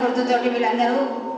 గుర్తుతోటి వీళ్ళందరూ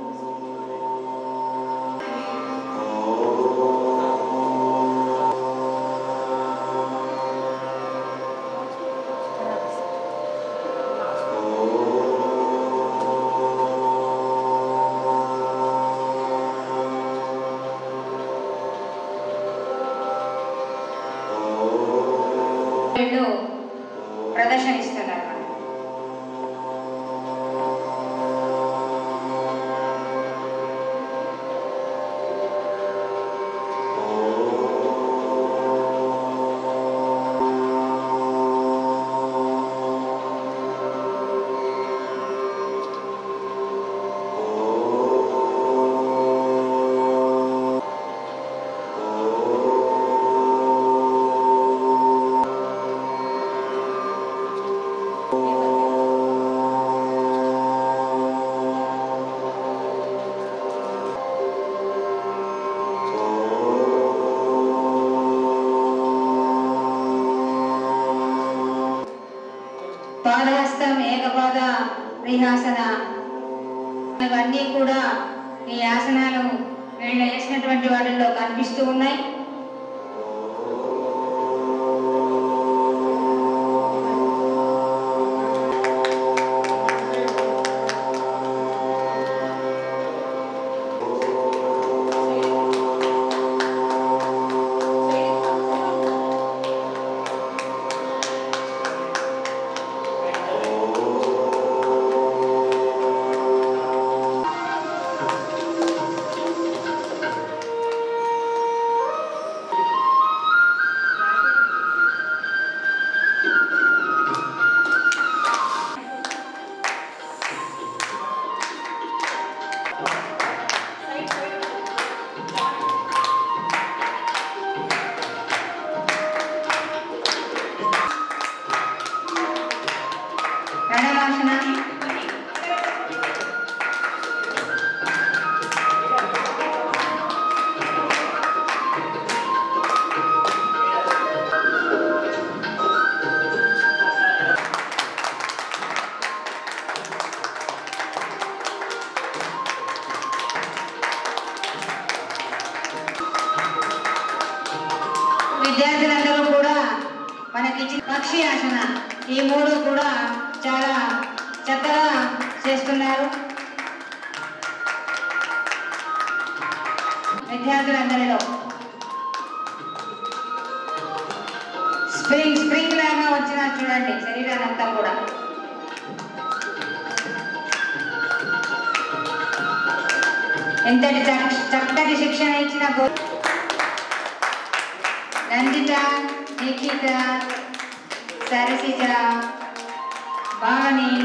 వీళ్ళు ప్రదర్శన ఇస్తున్నారు మనకి. పాదహస్తం ఏకపాద రిహాసన ఇవన్నీ కూడా ఈ ఆసనాలు వీళ్ళు వేసినటువంటి వాటిల్లో కనిపిస్తూ ఉన్నాయి ప్రణవాసన విద్యార్థులందరూ కూడా మనకి పక్షి ఆసన ఈ మూడు కూడా చాలా చక్కగా చేస్తున్నారు విద్యార్థులందరిలో స్ప్రింగ్ స్ప్రింగ్ లాగా వచ్చిన చూడండి శరీరాన్ని అంతా కూడా ఎంతటి చక్- చక్కటి శిక్షణ ఇచ్చిన గో నందిత నిఖిత సరసిజ వాణి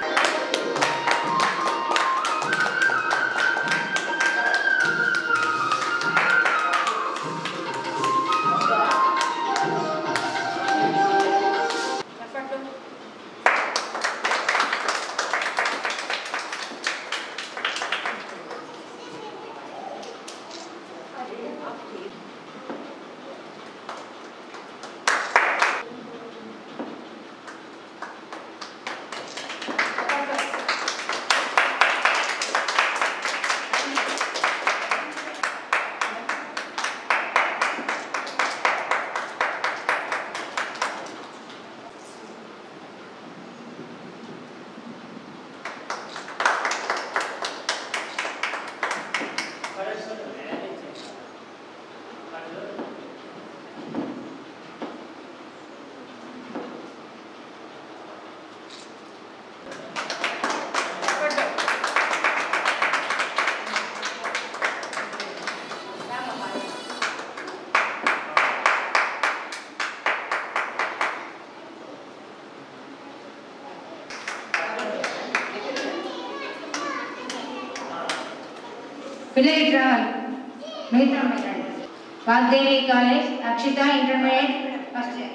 పిల్లలకి రావాలి మిగతా అమ్మాయిలు రండి. Vagdevi college Akshitha intermediate first year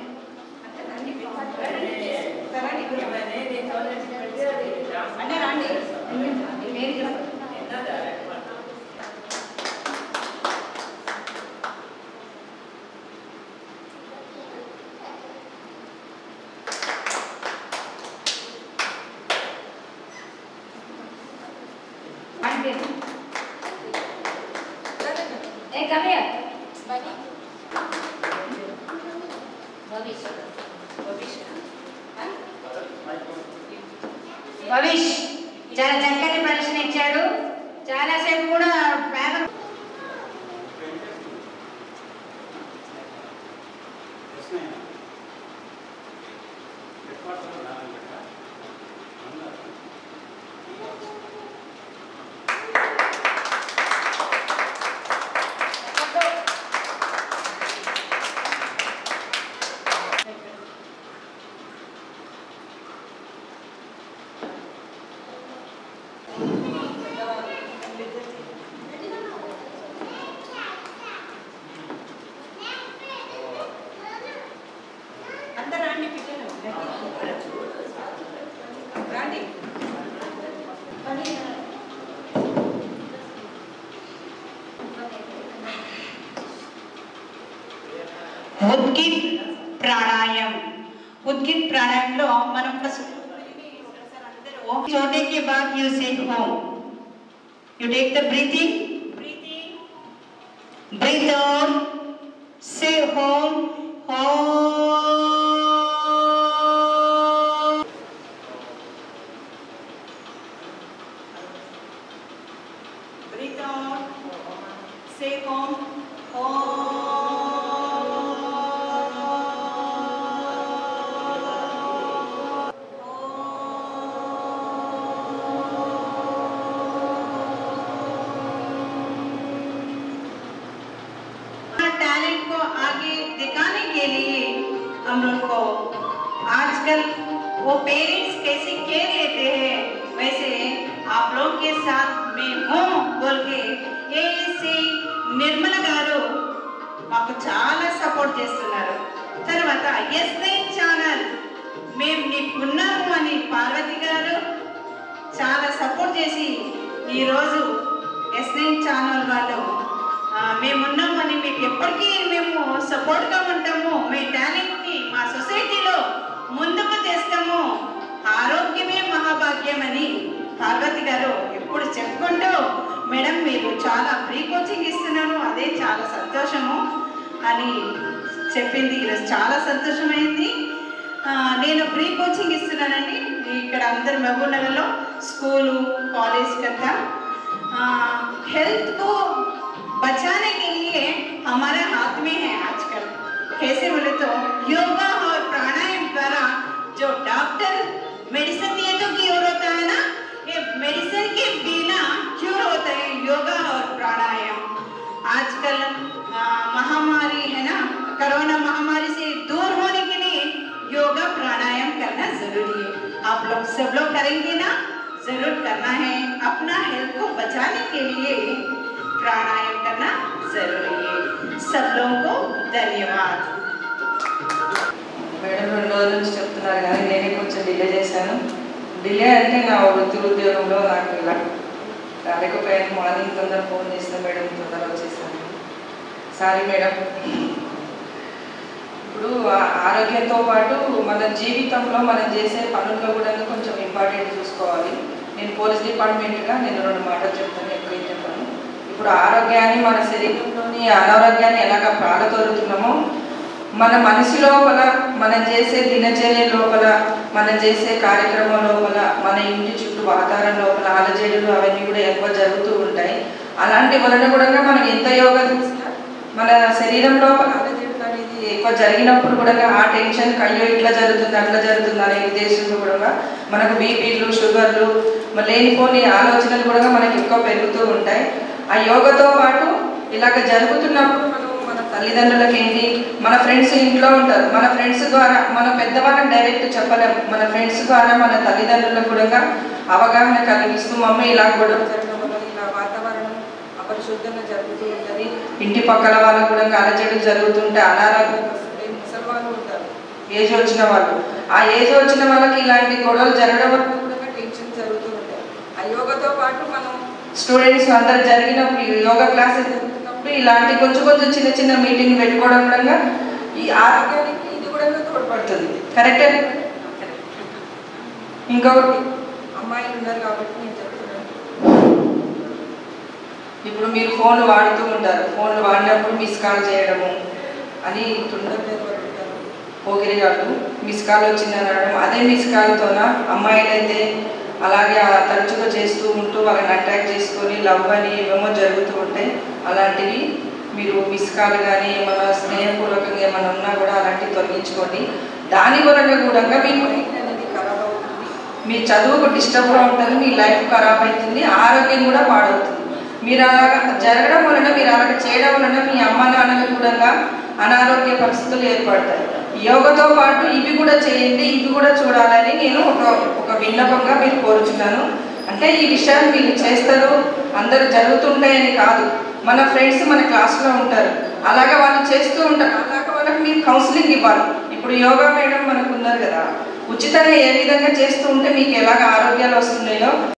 మీ పేరు చెప్పండి. భవిష్ చాలా చక్కటి ప్రశ్న ఇచ్చాడు చాలాసేపు కూడా పేద అందరూ రండి పిల్లలు రండి ఉద్గిత్ ప్రాణాయాम उद्गित प्राणायाम లో మనం ఫస్ట్ छोड़ने के बाद you say home you take the breathing ప్రీతి breathe out say home home breathe out say home talent को आगे दिखाने के लिए हम लोग को आजकल वो पेरेंट्स कैसे केयर लेते हैं वैसे आप लोग के साथ मैं हूँ बोल के ఏఎస్సి నిర్మల గారు మాకు చాలా సపోర్ట్ చేస్తున్నారు తర్వాత ఎస్ నైన్ ఛానల్ మేము నీకున్నాము అని పార్వతి గారు చాలా సపోర్ట్ చేసి ఈరోజు ఎస్ నైన్ ఛానల్ వాళ్ళు ఆ, మేమున్నామని మీకు ఎప్పటికీ మేము సపోర్ట్గా ఉంటాము మీ టాలెంట్ని మా సొసైటీలో ముందుకు తెస్తాము ఆరోగ్యమే మహాభాగ్యం అని పార్వతి గారు ఎప్పుడు చెప్పుకుంటూ మేడం మీరు చాలా ఫ్రీ కోచింగ్ ఇస్తున్నాను అదే చాలా సంతోషము అని చెప్పింది ఈరోజు చాలా సంతోషమైంది ఆ, నేను ఫ్రీ కోచింగ్ ఇస్తున్నానండి ఇక్కడ అందరు మహబూబ్ నగర్లో స్కూలు కాలేజ్ కదా हेल्थ को बचाने के लिए हमारे हाथ में है आजकल कैसे बोले तो योगा और प्राणायाम द्वारा जो डॉक्टर मेडिसिन दिए तो क्योर होता है ना ये मेडिसिन के बिना क्योर होता है योगा और प्राणायाम आजकल आ, महामारी है ना कोरोना महामारी से दूर होने के लिए योगा प्राणायाम करना जरूरी है आप लोग सब लोग करेंगे ना जरूर करना है अपना हेल्थ को बचाने के लिए प्राणायाम करना जरूरी है सब लोगों को धन्यवाद మేడం రెండు రోజుల నుంచి చెప్తున్నారు కానీ నేనే కొంచెం డిలే చేశాను డిలే అంటే నా వృత్తి ఉద్యోగంలో నాకు ఇలా రాలేకపోయాను మార్నింగ్ తొందర ఫోన్ చేసిన మేడం తొందర వచ్చేసాను సారీ మేడం ఇప్పుడు ఆ- ఆరోగ్యంతో పాటు మన జీవితంలో మనం చేసే పనుల్లో కూడా కొంచెం ఇంపార్టెంట్ చూసుకోవాలి నేను పోలీస్ డిపార్ట్మెంట్గా నేను రెండు మాటలు చెప్తాను ఎక్కువ ఏం చెప్పాను ఇప్పుడు ఆరోగ్యాన్ని మన శరీరంలోని అనారోగ్యాన్ని ఎలాగ పాలతోరుతున్నామో మన మనసు లోపల మనం చేసే దినచర్య లోపల మనం చేసే కార్యక్రమం లోపల మన ఇంటి చుట్టూ వాతావరణం లోపల అలజడులు అవన్నీ కూడా ఎక్కువ జరుగుతూ ఉంటాయి అలాంటి వలన కూడా మనం ఎంత యోగా చేసినా మన శరీరం లోపల అలజడులు అనేది ఎక్కువ జరిగినప్పుడు కూడా ఆ టెన్షన్ అయ్యో ఇట్లా జరుగుతుంది అట్లా జరుగుతుంది అనే ఉద్దేశంలో కూడా మనకు బీపీలు షుగర్లు మరి లేనిపోని ఆలోచనలు కూడా మనకి ఎక్కువ పెరుగుతూ ఉంటాయి ఆ యోగతో పాటు ఇలాగ జరుగుతున్నప్పుడు మనం మన తల్లిదండ్రులకి ఏంటి మన ఫ్రెండ్స్ ఇంట్లో ఉంటారు మన ఫ్రెండ్స్ ద్వారా మన పెద్దవాళ్ళని డైరెక్ట్ చెప్పలేం మన ఫ్రెండ్స్ ద్వారా మన తల్లిదండ్రులకు కూడా అవగాహన కలిగిస్తూ మమ్మీ ఇలా గొడవ జరగడం వల్ల ఇలా వాతావరణం అపరిశుద్ధంగా జరుగుతూ ఉంటుంది ఇంటి పక్కల వాళ్ళకు కూడా అలజడులు జరుగుతుంటే అనారోగ్యం వస్తుంది ముసలి వాళ్ళు ఉంటారు ఏజ్ వచ్చిన వాళ్ళు ఆ ఏజ్ వచ్చిన వాళ్ళకి ఇలాంటి గొడవలు జరగడం వల్ల కూడా టెన్షన్ జరుగుతూ ఉంటాయి ఆ యోగతో పాటు మనం స్టూడెంట్స్ అందరు జరిగినప్పుడు ఈ యోగా క్లాసెస్ జరుగుతున్నప్పుడు ఇలాంటి కొంచెం కొంచెం చిన్న చిన్న మీటింగ్ పెట్టుకోవడం కూడా ఈ ఆరోగ్యానికి ఇది కూడా తోడ్పడుతుంది కరెక్టే ఇంకొకటి అమ్మాయిలు ఉన్నారు కాబట్టి నేను చెప్తున్నాను ఇప్పుడు మీరు ఫోన్ వాడుతూ ఉంటారు ఫోన్లు వాడినప్పుడు మిస్ కాల్ చేయడము అని తొందరగా ఉంటారు పోకిరిగాళ్ళు మిస్ కాల్ వచ్చిందని అనడం అదే మిస్ కాల్తోన అమ్మాయిలైతే అలాగే ఆ తరచుగా చేస్తూ ఉంటూ వాళ్ళని అటాక్ చేసుకొని లవ్ అని ఏమేమో జరుగుతూ ఉంటాయి అలాంటివి మీరు మిస్ కాల్ కానీ ఏమైనా స్నేహపూర్వకంగా ఏమైనా ఉన్నా కూడా అలాంటివి తొలగించుకోండి దాని వలన కూడా మీ మైండ్ అనేది ఖరాబ్ అవుతుంది మీ చదువుకు డిస్టర్బ్గా ఉంటుంది మీ లైఫ్ ఖరాబ్ అవుతుంది ఆరోగ్యం కూడా పాడవుతుంది మీరు అలాగా జరగడం వలన మీరు అలాగ చేయడం వలన మీ అమ్మ నాన్నలకు కూడా అనారోగ్య పరిస్థితులు ఏర్పడతాయి యోగతో పాటు ఇవి కూడా చేయండి ఇవి కూడా చూడాలని నేను ఒక ఒక విన్నపంగా మీరు కోరుచున్నాను అంటే ఈ విషయాన్ని వీళ్ళు చేస్తారు అందరూ జరుగుతుంటాయని కాదు మన ఫ్రెండ్స్ మన క్లాస్లో ఉంటారు అలాగా వాళ్ళు చేస్తూ ఉంటారు అలాగా వాళ్ళకి మీరు కౌన్సిలింగ్ ఇవ్వాలి ఇప్పుడు యోగా మేడం మనకు ఉన్నారు కదా ఉచితంగా ఏ విధంగా చేస్తూ ఉంటే మీకు ఎలాగ ఆరోగ్యాలు వస్తున్నాయో